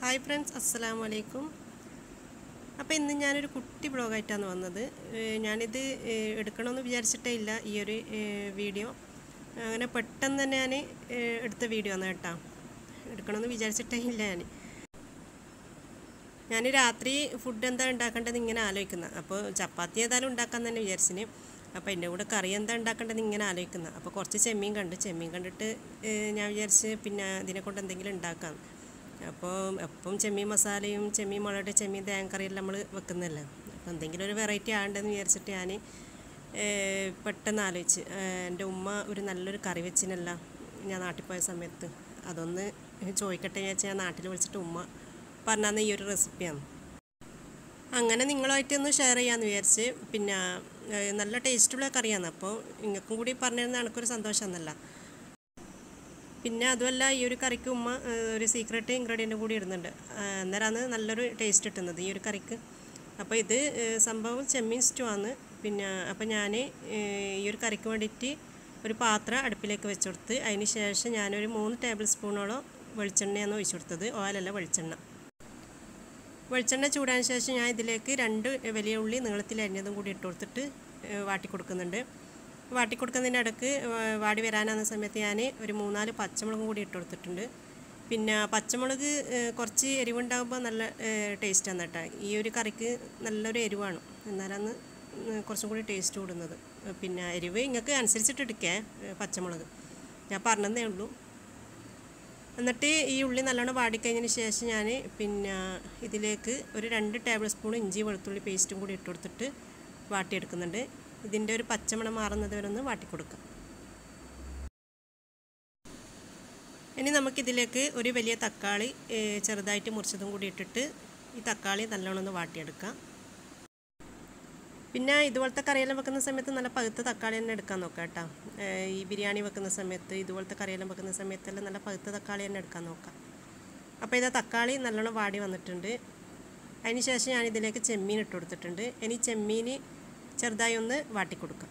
hi friends അസ്സലാമു അലൈക്കും അപ്പോൾ ഇന്ന് ഞാനൊരു കുട്ടി ബ്ലോഗായിട്ടാണ് വന്നത് ഏഹ് ഞാനിത് ഏഹ് എടുക്കണമെന്ന് വിചാരിച്ചിട്ടേ ഇല്ല ഈ ഒരു ഏഹ് വീഡിയോ അങ്ങനെ പെട്ടെന്ന് തന്നെ ഞാൻ ഏഹ് എടുത്ത വീഡിയോ ആണ് കേട്ടോ എടുക്കണമെന്ന് വിചാരിച്ചിട്ടേ ഇല്ല ഞാൻ ഞാൻ രാത്രി ഫുഡ് എന്താ ഉണ്ടാക്കേണ്ടത് ഇങ്ങനെ ആലോചിക്കുന്നത് അപ്പോൾ ചപ്പാത്തി ഏതായാലും ഉണ്ടാക്കാൻ തന്നെ വിചാരിച്ചിന് അപ്പോൾ എൻ്റെ കൂടെ കറി എന്താ ഉണ്ടാക്കേണ്ടത് ഇങ്ങനെ ആലോചിക്കുന്നത് അപ്പോൾ കുറച്ച് ചെമ്മീൻ കണ്ട് ചെമ്മീൻ കണ്ടിട്ട് ഏഹ് ഞാൻ വിചാരിച്ച് പിന്നെ ഇതിനെ കൊണ്ട് എന്തെങ്കിലും ഉണ്ടാക്കാം അപ്പോൾ എപ്പം ചെമ്മീൻ മസാലയും ചെമ്മീൻ മുളക് ചെമ്മീൻ തേങ്ങ കറിയെല്ലാം നമ്മൾ വെക്കുന്നതല്ലേ അപ്പോൾ എന്തെങ്കിലും ഒരു വെറൈറ്റി ആകണ്ടെന്ന് വിചാരിച്ചിട്ട് ഞാൻ ഏഹ് പെട്ടെന്ന് ആലോചിച്ച് ഏഹ് എൻ്റെ ഉമ്മ ഒരു നല്ലൊരു കറി വെച്ചിനല്ല ഞാൻ നാട്ടിൽ പോയ സമയത്ത് അതൊന്ന് ചോദിക്കട്ടെ വിചാരിച്ച് ഞാൻ നാട്ടിൽ വിളിച്ചിട്ട് ഉമ്മ പറഞ്ഞാൽ ഈ ഒരു റെസിപ്പിയാണ് അങ്ങനെ നിങ്ങളുമായിട്ടൊന്ന് ഷെയർ ചെയ്യാമെന്ന് വിചാരിച്ച് പിന്നെ ഏഹ് നല്ല ടേസ്റ്റുള്ള കറിയാണ് അപ്പോൾ നിങ്ങൾക്കും കൂടി പറഞ്ഞിരുന്ന എനിക്കൊരു സന്തോഷമെന്നല്ല പിന്നെ അതുമല്ല ഈ ഒരു കറിക്ക് ഉമ്മ ഏഹ് ഒരു സീക്രട്ട് ഇൻഗ്രീഡിയൻ്റ് കൂടി ഇടുന്നുണ്ട് ഏഹ് അന്നേരമാണ് നല്ലൊരു ടേസ്റ്റ് കിട്ടുന്നത് ഈ ഒരു കറിക്ക് അപ്പോൾ ഇത് ഏഹ് സംഭവം ചെമ്മീൻ സ്റ്റൂ ആണ് പിന്നെ അപ്പോൾ ഞാൻ ഈ ഒരു കറിക്ക് വേണ്ടിയിട്ട് ഒരു പാത്രം അടുപ്പിലേക്ക് വെച്ച് കൊടുത്ത് അതിന് ശേഷം ഞാനൊരു മൂന്ന് ടേബിൾ സ്പൂണോളം വെളിച്ചെണ്ണയാണ് ഒഴിച്ചു കൊടുത്തത് ഓയിലല്ല വെളിച്ചെണ്ണ വെളിച്ചെണ്ണ ചൂടാൻ ശേഷം ഞാൻ ഇതിലേക്ക് രണ്ട് വലിയ ഉള്ളി നീളത്തിൽ അരിഞ്ഞതും കൂടി ഇട്ട് കൊടുത്തിട്ട് ഏഹ് വാട്ടി കൊടുക്കുന്നുണ്ട് വാട്ടി കൊടുക്കുന്നതിൻ്റെ ഇടയ്ക്ക് വാ- വാടി വരാനാകുന്ന സമയത്ത് ഞാൻ ഒരു മൂന്നാല് പച്ചമുളകും കൂടി ഇട്ട് കൊടുത്തിട്ടുണ്ട് പിന്നെ പച്ചമുളക് ഏഹ് കുറച്ച് എരിവുണ്ടാകുമ്പോൾ നല്ല ടേസ്റ്റാണ് കേട്ടോ ഈ ഒരു കറിക്ക് നല്ലൊരു എരിവാണ് എന്നാലാണ് ഉം കുറച്ചും കൂടി ടേസ്റ്റ് കൂടുന്നത് പിന്നെ എരിവ് നിങ്ങൾക്ക് അനുസരിച്ചിട്ട് എടുക്കേ ഏഹ് പച്ചമുളക് ഞാൻ പറഞ്ഞതേ ഉള്ളൂ എന്നിട്ട് ഈ ഉള്ളി നല്ലോണം വാടിക്കഴിഞ്ഞതിന് ശേഷം ഞാൻ പിന്നെ ഇതിലേക്ക് ഒരു രണ്ട് ടേബിൾ സ്പൂൺ ഇഞ്ചി വെളുത്തുള്ളി പേസ്റ്റും കൂടി ഇട്ട് കൊടുത്തിട്ട് വാട്ടിയെടുക്കുന്നുണ്ട് ഇതിൻ്റെ ഒരു പച്ചമണം മാറുന്നത് വരെ ഒന്ന് വാട്ടി കൊടുക്കാം ഇനി നമുക്കിതിലേക്ക് ഒരു വലിയ തക്കാളി ഏഹ്, ചെറുതായിട്ട് മുറിച്ചതും കൂടി ഇട്ടിട്ട് ഈ തക്കാളി നല്ലോണം ഒന്ന് വാട്ടിയെടുക്കാം പിന്നെ ഇതുപോലത്തെ കറിയെല്ലാം വെക്കുന്ന സമയത്ത് നല്ല പഴുത്ത തക്കാളി തന്നെ എടുക്കാൻ നോക്കാം കേട്ടോ ഏഹ് ഈ ബിരിയാണി വെക്കുന്ന സമയത്ത് ഇതുപോലത്തെ കറിയെല്ലാം വെക്കുന്ന സമയത്തെല്ലാം നല്ല പഴുത്ത തക്കാളി തന്നെ എടുക്കാൻ നോക്കാം അപ്പോൾ ഇതാ തക്കാളി നല്ലോണം വാടി വന്നിട്ടുണ്ട് അതിന് ശേഷം ഞാൻ ഇതിലേക്ക് ചെമ്മീൻ ഇട്ട് കൊടുത്തിട്ടുണ്ട് ഇനി ചെമ്മീൻ ചെറുതായി ഒന്ന് വാട്ടി കൊടുക്കാം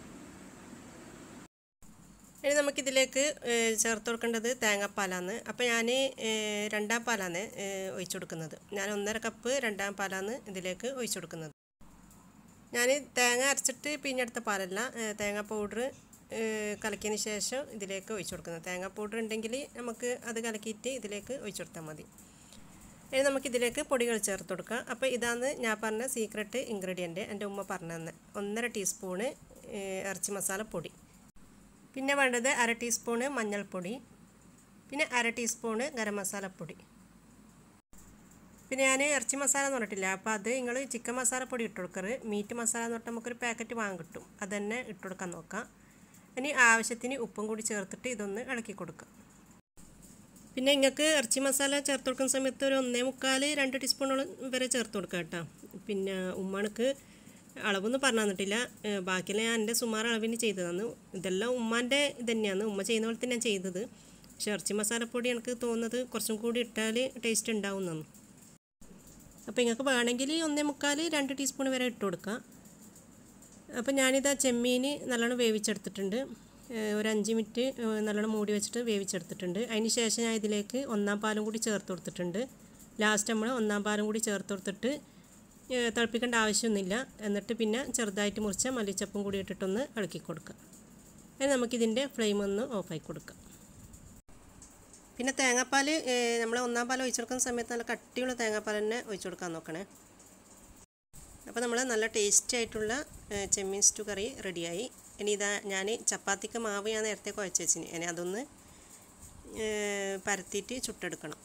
ഇനി നമുക്കിതിലേക്ക് ഏഹ്, ചേർത്ത് കൊടുക്കേണ്ടത് തേങ്ങാപ്പാലാണ് അപ്പോൾ ഞാൻ ഏഹ്, രണ്ടാം പാലാണ് ഏഹ്, ഒഴിച്ചു കൊടുക്കുന്നത് ഞാൻ ഒന്നര കപ്പ് രണ്ടാം പാലാണ് ഇതിലേക്ക് ഒഴിച്ചു കൊടുക്കുന്നത് ഞാൻ തേങ്ങ അരച്ചിട്ട് പിഴിഞ്ഞെടുത്ത പാലല്ല ഏഹ്, തേങ്ങ പൗഡർ കലക്കിയതിന് ശേഷം ഇതിലേക്ക് ഒഴിച്ചു കൊടുക്കുന്നത് തേങ്ങ പൗഡർ ഉണ്ടെങ്കിൽ നമുക്ക് അത് കലക്കിയിട്ട് ഇതിലേക്ക് ഒഴിച്ചു കൊടുത്താൽ മതി ഇനി നമുക്കിതിലേക്ക് പൊടികൾ ചേർത്ത് കൊടുക്കാം അപ്പോൾ ഇതാണ് ഞാൻ പറഞ്ഞ സീക്രട്ട് ഇൻഗ്രീഡിയൻറ്റ് എൻ്റെ ഉമ്മ പറഞ്ഞു തന്നെ ഒന്നര ടീസ്പൂണ് ഏഹ്, ഇറച്ചി മസാല പൊടി പിന്നെ വേണ്ടത് അര ടീസ്പൂണ് മഞ്ഞൾപ്പൊടി പിന്നെ അര ടീസ്പൂണ് ഗരം മസാലപ്പൊടി പിന്നെ ഞാൻ ഇറച്ചി മസാല എന്ന് പറഞ്ഞിട്ടില്ല അപ്പോൾ അത് നിങ്ങൾ ചിക്കൻ മസാലപ്പൊടി ഇട്ട് കൊടുക്കറ് മീറ്റ് മസാല എന്ന് പറഞ്ഞാൽ നമുക്കൊരു പാക്കറ്റ് വാങ്ങാൻ കിട്ടും അത് തന്നെ ഇട്ട് കൊടുക്കാൻ നോക്കാം ഇനി ആവശ്യത്തിന് ഉപ്പും കൂടി ചേർത്തിട്ട് ഇതൊന്ന് ഇളക്കി കൊടുക്കാം പിന്നെ നിങ്ങൾക്ക് ഇറച്ചി മസാല ചേർത്ത് കൊടുക്കുന്ന സമയത്ത് ഒരു ഒന്നേ മുക്കാൽ രണ്ട് ടീസ്പൂണോളം വരെ ചേർത്ത് കൊടുക്കാം കേട്ടോ പിന്നെ ഉമ്മണക്ക് അളവൊന്നും പറഞ്ഞു തന്നിട്ടില്ല ഏഹ് ബാക്കിയെല്ലാം ഞാൻ എൻ്റെ സുമാർ അളവിന് ചെയ്തതാണ് ഇതെല്ലാം ഉമ്മാൻ്റെ ഇത് തന്നെയാണ് ഉമ്മ ചെയ്യുന്ന പോലെ തന്നെ ചെയ്തത് പക്ഷേ ഇറച്ചി മസാലപ്പൊടി എനിക്ക് തോന്നുന്നത് കുറച്ചും കൂടി ഇട്ടാൽ ടേസ്റ്റ് ഉണ്ടാവുന്നതാണ് അപ്പോൾ നിങ്ങൾക്ക് വേണമെങ്കിൽ ഒന്നേ മുക്കാൽ രണ്ട് ടീസ്പൂൺ വരെ ഇട്ട് കൊടുക്കാം അപ്പോൾ ഞാനിതാ ചെമ്മീൻ നല്ലോണം വേവിച്ചെടുത്തിട്ടുണ്ട് ഏഹ് ഒരു അഞ്ച് മിനിറ്റ് ഏഹ് നല്ലോണം മൂടി വെച്ചിട്ട് വേവിച്ചെടുത്തിട്ടുണ്ട് അതിന് ശേഷം ഞാൻ ഇതിലേക്ക് ഒന്നാം പാലും കൂടി ചേർത്ത് കൊടുത്തിട്ടുണ്ട് ലാസ്റ്റ് നമ്മൾ ഒന്നാം പാലും കൂടി ചേർത്ത് കൊടുത്തിട്ട് ഏഹ് തിളപ്പിക്കേണ്ട ആവശ്യമൊന്നുമില്ല എന്നിട്ട് പിന്നെ ചെറുതായിട്ട് മുറിച്ച മല്ലിച്ചപ്പും കൂടി ഇട്ടിട്ടൊന്ന് ഇളക്കി കൊടുക്കാം അതിന് നമുക്കിതിൻ്റെ ഫ്ലെയിം ഒന്ന് ഓഫാക്കി കൊടുക്കാം പിന്നെ തേങ്ങാപ്പാൽ നമ്മൾ ഒന്നാം പാൽ ഒഴിച്ചു കൊടുക്കുന്ന സമയത്ത് നല്ല കട്ടിയുള്ള തേങ്ങാപ്പാൽ തന്നെ ഒഴിച്ചു കൊടുക്കാൻ നോക്കണേ അപ്പോൾ നമ്മൾ നല്ല ടേസ്റ്റി ആയിട്ടുള്ള ഏഹ്, ചെമ്മീൻ സ്റ്റു കറി റെഡിയായി ഇനി ഇതാ ഞാൻ ചപ്പാത്തിക്ക് മാവ് ഞാൻ നേരത്തെ കുഴച്ച് വെച്ചിന് ഇനി അതൊന്ന് ഏഹ്, പരത്തിയിട്ട് ചുട്ടെടുക്കണം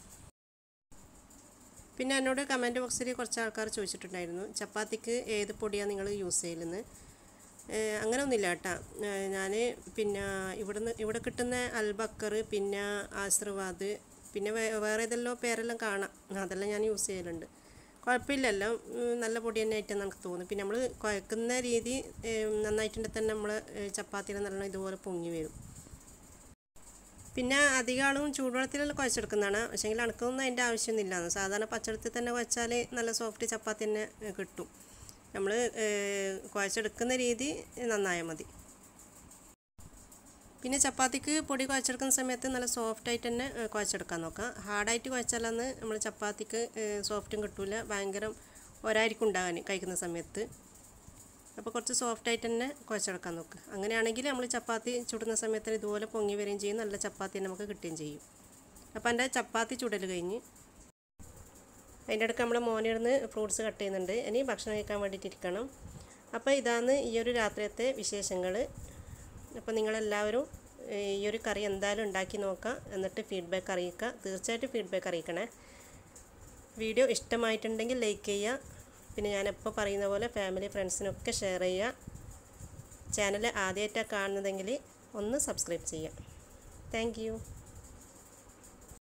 പിന്നെ എന്നോട് കമൻറ്റ് ബോക്സിൽ കുറച്ച് ആൾക്കാർ ചോദിച്ചിട്ടുണ്ടായിരുന്നു ചപ്പാത്തിക്ക് ഏത് പൊടിയാണ് നിങ്ങൾ യൂസ് ചെയ്യലെന്ന് ഏഹ് അങ്ങനെ ഒന്നുമില്ല കേട്ടോ ഞാൻ പിന്നെ ഇവിടുന്ന് ഇവിടെ കിട്ടുന്ന അൽബക്കർ പിന്നെ ആശ്രവാദ് പിന്നെ വേ- വേറെ ഏതെല്ലാം പേരെല്ലാം കാണാം അതെല്ലാം ഞാൻ യൂസ് ചെയ്യലുണ്ട് കുഴപ്പമില്ലല്ലോ ഉം, നല്ല പൊടി തന്നെ ആയിട്ടെന്ന് എനിക്ക് തോന്നുന്നു പിന്നെ നമ്മൾ കുഴക്കുന്ന രീതി ഏഹ്, നന്നായിട്ടുണ്ടെങ്കിൽ തന്നെ നമ്മൾ ചപ്പാത്തിയിൽ നല്ല ഇതുപോലെ പൊങ്ങി വരും പിന്നെ അധികം ആളും ചൂടുവെള്ളത്തിലെല്ലാം കുഴച്ചെടുക്കുന്നതാണ് പക്ഷേങ്കിൽ അണക്കൊന്നും അതിൻ്റെ ആവശ്യമൊന്നുമില്ല സാധാരണ പച്ചവെള്ളത്തിൽ തന്നെ കുഴച്ചാൽ നല്ല സോഫ്റ്റ് ചപ്പാത്തി തന്നെ ഏഹ്, കിട്ടും നമ്മൾ കുഴച്ചെടുക്കുന്ന രീതി നന്നായാൽ മതി പിന്നെ ചപ്പാത്തിക്ക് പൊടി കുഴച്ചെടുക്കുന്ന സമയത്ത് നല്ല സോഫ്റ്റായിട്ട് തന്നെ ഏഹ്, കുഴച്ചെടുക്കാൻ നോക്കാം ഹാർഡായിട്ട് കുഴച്ചാലന്ന് നമ്മൾ ചപ്പാത്തിക്ക് ഏഹ്, സോഫ്റ്റും കിട്ടില്ല ഭയങ്കര ഒരായിരിക്കും ഉണ്ടാകാൻ കഴിക്കുന്ന സമയത്ത് അപ്പോൾ കുറച്ച് സോഫ്റ്റായിട്ട് തന്നെ കുഴച്ചെടുക്കാൻ നോക്കുക അങ്ങനെയാണെങ്കിൽ നമ്മൾ ചപ്പാത്തി ചുടുന്ന സമയത്ത് ഇതുപോലെ പൊങ്ങി വരികയും ചെയ്യും നല്ല ചപ്പാത്തി തന്നെ നമുക്ക് കിട്ടുകയും ചെയ്യും അപ്പോൾ എൻ്റെ ചപ്പാത്തി ചുടൽ കഴിഞ്ഞ് അതിൻ്റെ ഇടയ്ക്ക് നമ്മൾ മോനിരുന്ന് ഫ്രൂട്ട്സ് കട്ട് ചെയ്യുന്നുണ്ട് ഇനി ഭക്ഷണം കഴിക്കാൻ വേണ്ടിയിട്ട് ഇരിക്കണം അപ്പോൾ ഇതാണ് ഈ ഒരു രാത്രിയത്തെ വിശേഷങ്ങൾ അപ്പോൾ നിങ്ങളെല്ലാവരും ഏഹ്, ഈ ഒരു കറി എന്തായാലും ഉണ്ടാക്കി നോക്കാം എന്നിട്ട് ഫീഡ്ബാക്ക് അറിയിക്കുക തീർച്ചയായിട്ടും ഫീഡ്ബാക്ക് അറിയിക്കണേ വീഡിയോ ഇഷ്ടമായിട്ടുണ്ടെങ്കിൽ ലൈക്ക് ചെയ്യുക പിന്നെ ഞാൻ എപ്പോൾ പറയുന്ന പോലെ ഫാമിലി ഫ്രണ്ട്സിനൊക്കെ ഷെയർ ചെയ്യുക ചാനൽ ആദ്യമായിട്ടാണ് കാണുന്നതെങ്കിൽ ഒന്ന് സബ്സ്ക്രൈബ് ചെയ്യുക താങ്ക് യു